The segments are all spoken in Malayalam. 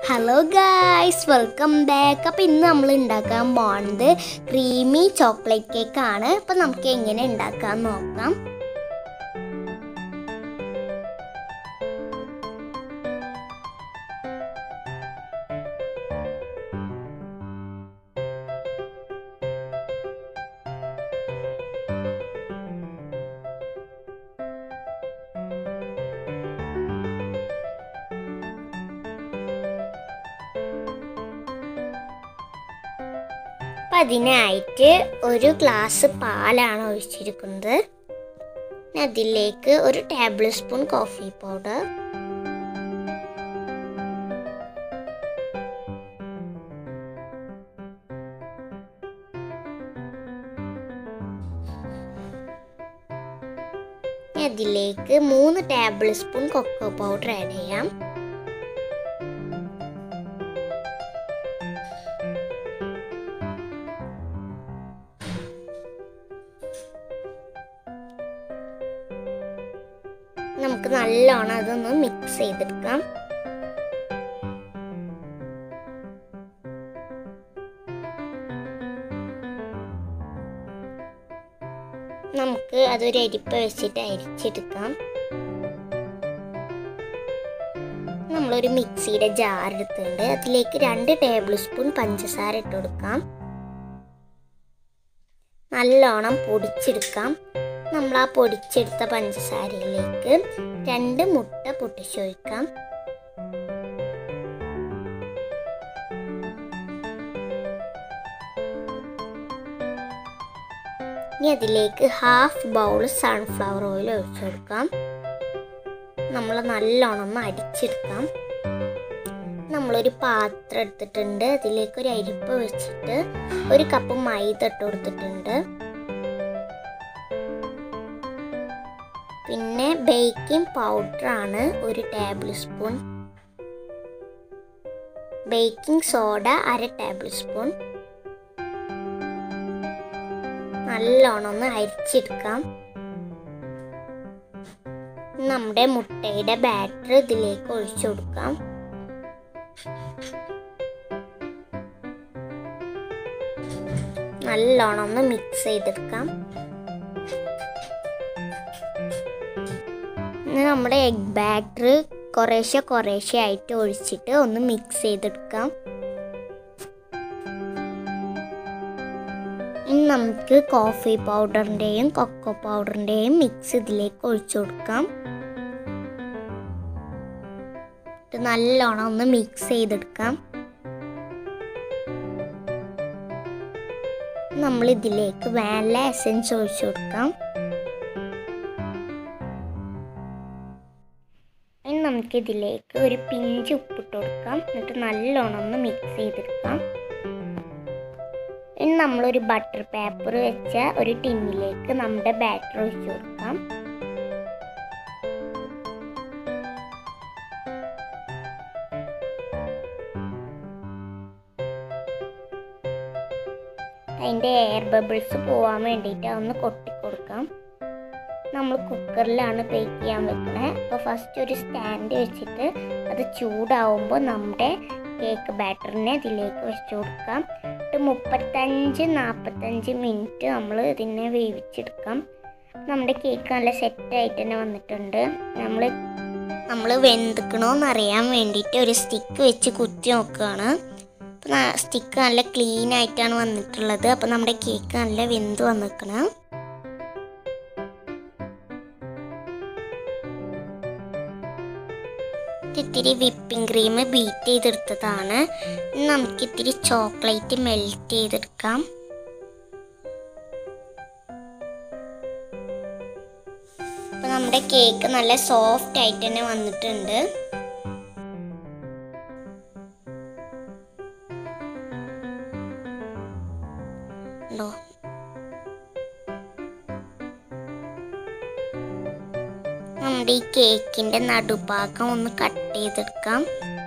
ഹലോ ഗായ്സ് വെൽക്കം ബാക്ക് അപ്പോൾ ഇന്ന് നമ്മൾ ഉണ്ടാക്കാൻ പോകുന്നത് ക്രീമി ചോക്ലേറ്റ് കേക്ക് ആണ് അപ്പോൾ നമുക്ക് എങ്ങനെ ഉണ്ടാക്കാൻ നോക്കാം അപ്പം അതിനായിട്ട് ഒരു ഗ്ലാസ് പാലാണ് ഒഴിച്ചിരിക്കുന്നത് പിന്നെ അതിലേക്ക് ഒരു ടേബിൾ സ്പൂൺ കോഫി പൗഡർ ഇനി അതിലേക്ക് മൂന്ന് tablespoon cocoa powder add ചെയ്യാം നമുക്ക് നല്ലോണം അതൊന്ന് മിക്സ് ചെയ്തെടുക്കാം നമുക്ക് അതൊരു അരിപ്പ വെച്ചിട്ട് അരിച്ചെടുക്കാം നമ്മളൊരു മിക്സിയുടെ ജാർ എടുത്തിട്ടുണ്ട് അതിലേക്ക് രണ്ട് ടേബിൾ സ്പൂൺ പഞ്ചസാര ഇട്ട് കൊടുക്കാം നല്ലോണം പൊടിച്ചെടുക്കാം നമ്മൾ ആ പൊടിച്ചെടുത്ത പഞ്ചസാരയിലേക്ക് രണ്ട് മുട്ട പൊട്ടിച്ചൊഴിക്കാം ഇനി അതിലേക്ക് ഹാഫ് ബൗൾ സൺഫ്ലവർ ഓയിൽ ഒഴിച്ചു കൊടുക്കാം നമ്മൾ നല്ലോണം ഒന്ന് അടിച്ചെടുക്കാം നമ്മളൊരു പാത്രം എടുത്തിട്ടുണ്ട് അതിലേക്ക് ഒരു അരിപ്പ് വെച്ചിട്ട് ഒരു കപ്പ് മൈദ ഇട്ട് കൊടുത്തിട്ടുണ്ട് പിന്നെ ബേക്കിംഗ് പൗഡറാണ് ഒരു ടേബിൾ സ്പൂൺ ബേക്കിംഗ് സോഡ അര ടേബിൾ സ്പൂൺ നല്ലോണം ഒന്ന് അരിച്ചെടുക്കാം നമ്മുടെ മുട്ടയുടെ ബാറ്റർ ഇതിലേക്ക് ഒഴിച്ചു കൊടുക്കാം നല്ലോണം ഒന്ന് മിക്സ് ചെയ്തെടുക്കാം ഇനി നമ്മുടെ എഗ് ബാറ്റർ കുറേശ്ശെ കുറേശ്ശെ ആയിട്ട് ഒഴിച്ചിട്ട് ഒന്ന് മിക്സ് ചെയ്തെടുക്കാം ഇനി നമുക്ക് കോഫി പൗഡറിൻ്റെയും കൊക്കോ പൗഡറിൻ്റെയും മിക്സ് ഇതിലേക്ക് ഒഴിച്ചു കൊടുക്കാം ഇത് നല്ലോണം ഒന്ന് മിക്സ് ചെയ്തെടുക്കാം നമ്മൾ ഇതിലേക്ക് വാനില എസൻസ് ഒഴിച്ചു കൊടുക്കാം ഇനി നമുക്ക് ഇതിലേക്ക് ഒരു പിഞ്ച് ഉപ്പിട്ട് കൊടുക്കാം എന്നിട്ട് നല്ലോണം ഒന്ന് മിക്സ് ചെയ്തെടുക്കാം ഇനി നമ്മളൊരു ബട്ടർ പേപ്പർ വെച്ച ഒരു ടിന്നിലേക്ക് നമ്മുടെ ബാറ്റർ ഒഴിച്ചു കൊടുക്കാം അതിൻ്റെ എയർ ബബിൾസ് പോകാൻ വേണ്ടിയിട്ട് ഒന്ന് കൊട്ടിക്കൊടുക്കാം നമ്മൾ കുക്കറിലാണ് ബേക്ക് ചെയ്യാൻ വെക്കണേ അപ്പോൾ ഫസ്റ്റ് ഒരു സ്റ്റാൻഡ് വെച്ചിട്ട് അത് ചൂടാവുമ്പോൾ നമ്മുടെ കേക്ക് ബാറ്ററിനെ ഇതിലേക്ക് വെച്ച് കൊടുക്കാം ഒരു മുപ്പത്തഞ്ച് നാൽപ്പത്തഞ്ച് മിനിറ്റ് നമ്മൾ ഇതിനെ വേവിച്ചെടുക്കാം നമ്മുടെ കേക്ക് നല്ല സെറ്റായിട്ട് തന്നെ വന്നിട്ടുണ്ട് നമ്മൾ നമ്മൾ വെന്തിക്കണോന്ന് അറിയാൻ വേണ്ടിയിട്ട് ഒരു സ്റ്റിക്ക് വെച്ച് കുത്തി നോക്കുകയാണ് അപ്പോൾ സ്റ്റിക്ക് നല്ല ക്ലീൻ ആയിട്ടാണ് വന്നിട്ടുള്ളത് അപ്പോൾ നമ്മുടെ കേക്ക് നല്ല വെന്ത് വന്നിക്കണം ഇത്തിരി വിപ്പിംഗ് ക്രീം ബീറ്റ് ചെയ്തെടുത്തതാണ് നമുക്ക് ഇത്തിരി ചോക്ലേറ്റ് മെൽറ്റ് ചെയ്തെടുക്കാം അപ്പൊ നമ്മുടെ കേക്ക് നല്ല സോഫ്റ്റ് ആയിട്ട് തന്നെ വന്നിട്ടുണ്ട് ഉണ്ടോ നമ്മുടെ ഈ കേക്കിന്റെ നടുഭാഗം ഒന്ന് കട്ട് ചെയ്തെടുക്കാം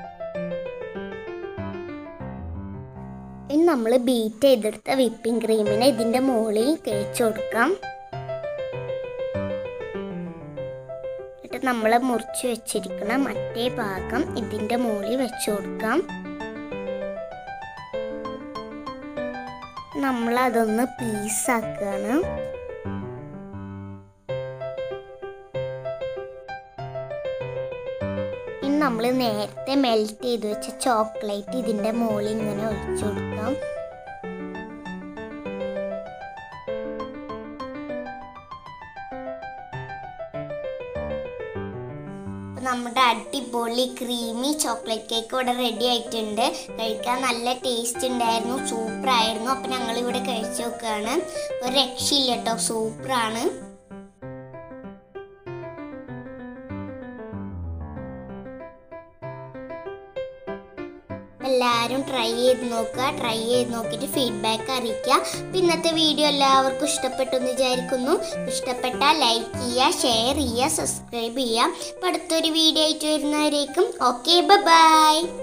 ഇനി നമ്മൾ ബീറ്റ് ചെയ്തെടുത്ത വിപ്പിംഗ് ക്രീമിനെ ഇതിന്റെ മുകളിൽ തേച്ച് കൊടുക്കാം എന്നിട്ട് നമ്മൾ മുറിച്ച് വെച്ചിരിക്കുന്ന മറ്റേ ഭാഗം ഇതിൻ്റെ മുകളിൽ വെച്ച് കൊടുക്കാം നമ്മളതൊന്ന് പീസാക്കുകയാണ് ഇനി നമ്മൾ നേരത്തെ മെൽറ്റ് ചെയ്ത് വെച്ച ചോക്ലേറ്റ് ഇതിൻ്റെ മുകളിൽ ഇങ്ങനെ ഒഴിച്ചു കൊടുക്കാം അപ്പോൾ നമ്മുടെ അടിപൊളി ക്രീമി ചോക്ലേറ്റ് കേക്ക് ഇവിടെ റെഡി ആയിട്ടുണ്ട് കഴിക്കാൻ നല്ല ടേസ്റ്റ് ഉണ്ടായിരുന്നു സൂപ്പറായിരുന്നു അപ്പം ഞങ്ങൾ ഇവിടെ കഴിച്ചു നോക്കുകയാണ് ഒരു രക്ഷയില്ല കേട്ടോ സൂപ്പറാണ് എല്ലാവരും ട്രൈ ചെയ്ത് നോക്കുക ട്രൈ ചെയ്ത് നോക്കിയിട്ട് ഫീഡ്ബാക്ക് അറിയിക്കുക അപ്പോൾ ഇന്നത്തെ വീഡിയോ എല്ലാവർക്കും ഇഷ്ടപ്പെട്ടു എന്ന് വിചാരിക്കുന്നു ഇഷ്ടപ്പെട്ടാൽ ലൈക്ക് ചെയ്യുക ഷെയർ ചെയ്യുക സബ്സ്ക്രൈബ് ചെയ്യുക അപ്പോൾ അടുത്തൊരു വീഡിയോ ആയിട്ട് വരുന്നവരേക്കും ഓക്കെ ബൈ